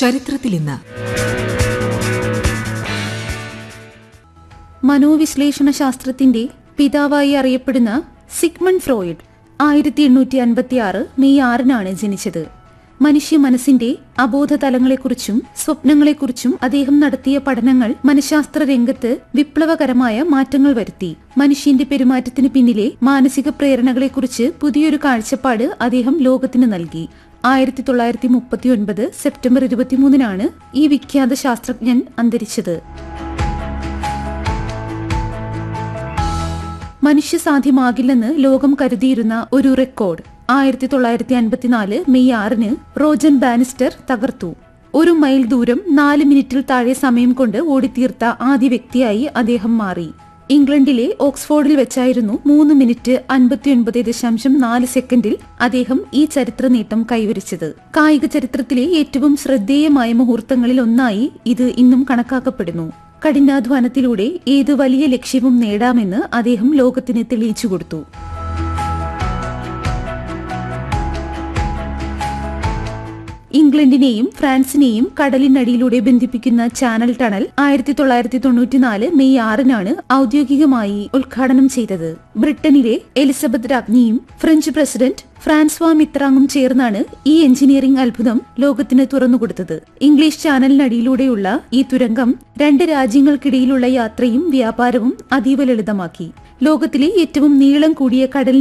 ചരിത്രത്തിൽ ഇന്ന് മനോവിശ്ലേഷണ ശാസ്ത്രത്തിന്റെ പിതാവായി അറിയപ്പെടുന്ന സിഗ്മണ്ട് ഫ്രോയിഡ് ആയിരത്തി എണ്ണൂറ്റി അൻപത്തി ആറ് മെയ് ആറിനാണ് ജനിച്ചത് മനുഷ്യ മനസ്സിന്റെ അബോധ തലങ്ങളെക്കുറിച്ചും സ്വപ്നങ്ങളെക്കുറിച്ചും അദ്ദേഹം നടത്തിയ പഠനങ്ങൾ മനഃശാസ്ത്ര രംഗത്ത് വിപ്ലവകരമായ മാറ്റങ്ങൾ വരുത്തി മനുഷ്യന്റെ പെരുമാറ്റത്തിന് പിന്നിലെ മാനസിക പ്രേരണകളെക്കുറിച്ച് പുതിയൊരു കാഴ്ചപ്പാട് അദ്ദേഹം ലോകത്തിന് നൽകി ആയിരത്തി തൊള്ളായിരത്തി മുപ്പത്തി ഒൻപത് സെപ്റ്റംബർ ഇരുപത്തിമൂന്നിനാണ് ഈ വിഖ്യാത ശാസ്ത്രജ്ഞൻ അന്തരിച്ചത് മനുഷ്യസാധ്യമാകില്ലെന്ന് ലോകം കരുതിയിരുന്ന ഒരു റെക്കോർഡ് ആയിരത്തി തൊള്ളായിരത്തി അൻപത്തിനാല് മെയ് ആറിന് റോജൻ ബാനിസ്റ്റർ തകർത്തു ഒരു മൈൽ ദൂരം നാല് മിനിറ്റിൽ താഴെ സമയം കൊണ്ട് ഓടിത്തീർത്ത ആദ്യ വ്യക്തിയായി അദ്ദേഹം മാറി ഇംഗ്ലണ്ടിലെ ഓക്സ്ഫോർഡിൽ വെച്ചായിരുന്നു മൂന്ന് മിനിറ്റ് അൻപത്തിയൊൻപത് ദശാംശം നാല് സെക്കൻഡിൽ അദ്ദേഹം ഈ ചരിത്ര നേട്ടം കൈവരിച്ചത് കായിക ചരിത്രത്തിലെ ഏറ്റവും ശ്രദ്ധേയമായ മുഹൂർത്തങ്ങളിൽ ഒന്നായി ഇത് ഇന്നും കണക്കാക്കപ്പെടുന്നു കഠിനാധ്വാനത്തിലൂടെ ഏത് വലിയ ലക്ഷ്യവും നേടാമെന്ന് അദ്ദേഹം ലോകത്തിന് തെളിയിച്ചു കൊടുത്തു ഇംഗ്ലണ്ടിനെയും ഫ്രാൻസിനെയും കടലിനടിയിലൂടെ ബന്ധിപ്പിക്കുന്ന ചാനൽ ടണൽ ആയിരത്തി തൊള്ളായിരത്തി തൊണ്ണൂറ്റിനാല് മെയ് ആറിനാണ് ഔദ്യോഗികമായി ഉദ്ഘാടനം ചെയ്തത് ബ്രിട്ടനിലെ എലിസബത്ത് രാജ്ഞിയും ഫ്രഞ്ച് പ്രസിഡന്റ് ഫ്രാൻസ്വാ മിത്രാങ്ങും ചേർന്നാണ് ഈ എഞ്ചിനീയറിംഗ് അത്ഭുതം ലോകത്തിന് തുറന്നുകൊടുത്തത് ഇംഗ്ലീഷ് ചാനലിനടിയിലൂടെയുള്ള ഈ തുരങ്കം രണ്ട് രാജ്യങ്ങൾക്കിടയിലുള്ള യാത്രയും വ്യാപാരവും അതീവ ലളിതമാക്കി ലോകത്തിലെ ഏറ്റവും നീളം കൂടിയ കടൽ